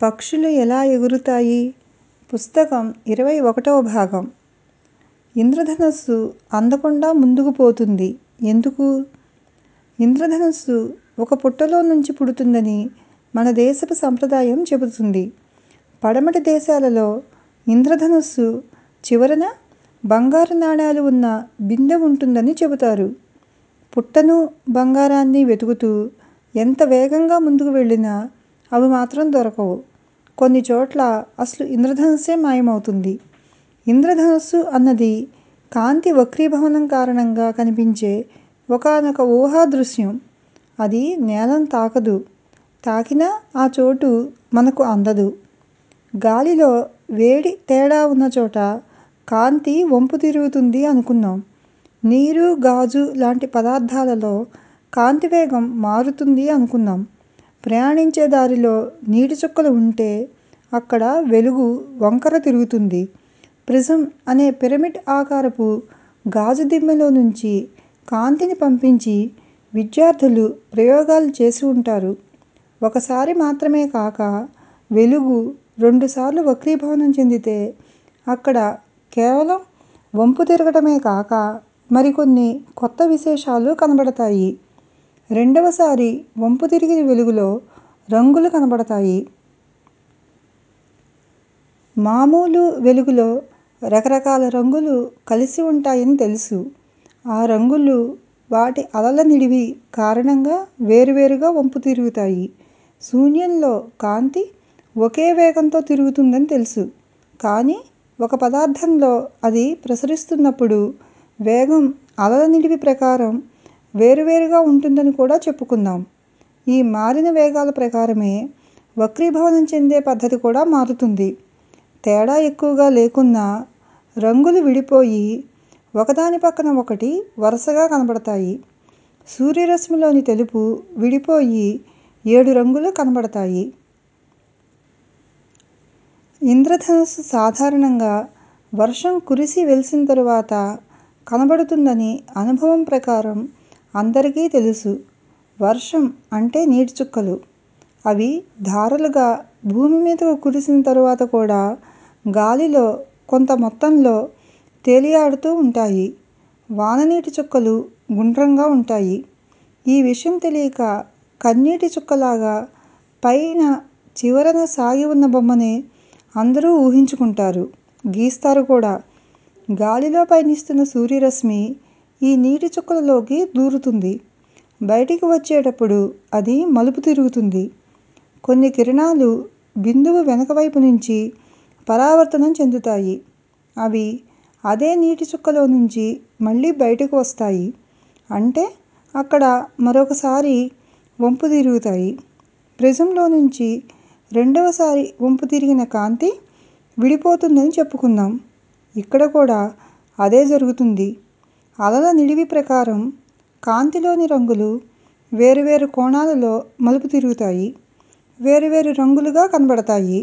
పక్షులు ఎలా ఎగురుతాయి పుస్తకం ఇరవై ఒకటవ భాగం ఇంద్రధనస్సు అందకుండా ముందుకు పోతుంది ఎందుకు ఇంద్రధనస్సు ఒక పుట్టలో నుంచి పుడుతుందని మన దేశపు సంప్రదాయం చెబుతుంది పడమటి దేశాలలో ఇంద్రధనస్సు చివరన బంగారు నాణేలు ఉన్న బిందె ఉంటుందని చెబుతారు పుట్టను బంగారాన్ని వెతుకుతూ ఎంత వేగంగా ముందుకు వెళ్ళినా అవి మాత్రం దొరకవు కొన్ని చోట్ల అసలు ఇంద్రధనుస్సే మాయమవుతుంది ఇంద్రధనుస్సు అన్నది కాంతి వక్రీభవనం కారణంగా కనిపించే ఒకానొక ఊహా దృశ్యం అది నేలను తాకదు తాకినా ఆ చోటు మనకు అందదు గాలిలో వేడి తేడా ఉన్న చోట కాంతి వంపు తిరుగుతుంది అనుకున్నాం నీరు గాజు లాంటి పదార్థాలలో కాంతి వేగం మారుతుంది అనుకున్నాం ప్రయాణించే దారిలో నీటి చుక్కలు ఉంటే అక్కడ వెలుగు వంకర తిరుగుతుంది ప్రిజం అనే పిరమిడ్ ఆకారపు గాజు దిమ్మెలో నుంచి కాంతిని పంపించి విద్యార్థులు ప్రయోగాలు చేసి ఉంటారు ఒకసారి మాత్రమే కాక వెలుగు రెండుసార్లు వక్రీభవనం చెందితే అక్కడ కేవలం వంపు తిరగటమే కాక మరికొన్ని కొత్త విశేషాలు కనబడతాయి రెండవసారి వంపు తిరిగిన వెలుగులో రంగులు కనబడతాయి మామూలు వెలుగులో రకరకాల రంగులు కలిసి ఉంటాయని తెలుసు ఆ రంగులు వాటి అలల నిడివి కారణంగా వేరువేరుగా వంపు తిరుగుతాయి శూన్యంలో కాంతి ఒకే వేగంతో తిరుగుతుందని తెలుసు కానీ ఒక పదార్థంలో అది ప్రసరిస్తున్నప్పుడు వేగం అలల నిడివి ప్రకారం వేరువేరుగా ఉంటుందని కూడా చెప్పుకున్నాం ఈ మారిన వేగాల ప్రకారమే వక్రీభవనం చెందే పద్ధతి కూడా మారుతుంది తేడా ఎక్కువగా లేకున్నా రంగులు విడిపోయి ఒకదాని పక్కన ఒకటి వరుసగా కనబడతాయి సూర్యరశ్మిలోని తెలుపు విడిపోయి ఏడు రంగులు కనబడతాయి ఇంద్రధనుస్సు సాధారణంగా వర్షం కురిసి వెలిసిన తరువాత కనబడుతుందని అనుభవం ప్రకారం అందరికీ తెలుసు వర్షం అంటే నీటి చుక్కలు అవి ధారలుగా భూమి మీదకు కురిసిన తరువాత కూడా గాలిలో కొంత మొత్తంలో తేలియాడుతూ ఉంటాయి వాననీటి చుక్కలు గుండ్రంగా ఉంటాయి ఈ విషయం తెలియక కన్నీటి చుక్కలాగా పైన చివరన సాగి ఉన్న బొమ్మనే అందరూ ఊహించుకుంటారు గీస్తారు కూడా గాలిలో పయనిస్తున్న సూర్యరశ్మి ఈ నీటి చుక్కలలోకి దూరుతుంది బయటికి వచ్చేటప్పుడు అది మలుపు తిరుగుతుంది కొన్ని కిరణాలు బిందువు వెనక వైపు నుంచి పరావర్తనం చెందుతాయి అవి అదే నీటి చుక్కలో నుంచి మళ్ళీ బయటకు వస్తాయి అంటే అక్కడ మరొకసారి వంపు తిరుగుతాయి ప్రిజంలో నుంచి రెండవసారి వంపు తిరిగిన కాంతి విడిపోతుందని చెప్పుకున్నాం ఇక్కడ కూడా అదే జరుగుతుంది అలల నిడివి ప్రకారం కాంతిలోని రంగులు వేరువేరు కోణాలలో మలుపు తిరుగుతాయి వేరువేరు రంగులుగా కనబడతాయి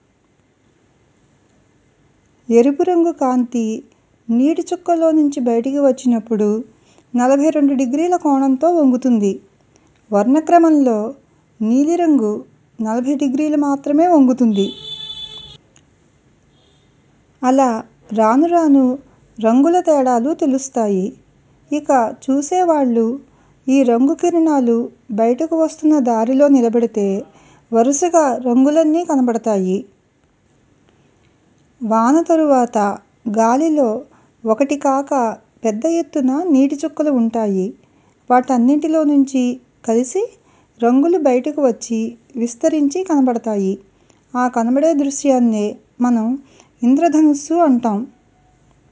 ఎరుపు రంగు కాంతి నీటి చుక్కల్లో నుంచి బయటికి వచ్చినప్పుడు నలభై రెండు డిగ్రీల కోణంతో వంగుతుంది వర్ణక్రమంలో నీలిరంగు నలభై డిగ్రీలు మాత్రమే వంగుతుంది అలా రాను రాను రంగుల తేడాలు తెలుస్తాయి ఇక చూసేవాళ్ళు ఈ రంగు కిరణాలు బయటకు వస్తున్న దారిలో నిలబడితే వరుసగా రంగులన్నీ కనబడతాయి వాన తరువాత గాలిలో ఒకటి కాక పెద్ద ఎత్తున నీటి చుక్కలు ఉంటాయి వాటన్నింటిలో నుంచి కలిసి రంగులు బయటకు వచ్చి విస్తరించి కనబడతాయి ఆ కనబడే దృశ్యాన్నే మనం ఇంద్రధనుస్సు అంటాం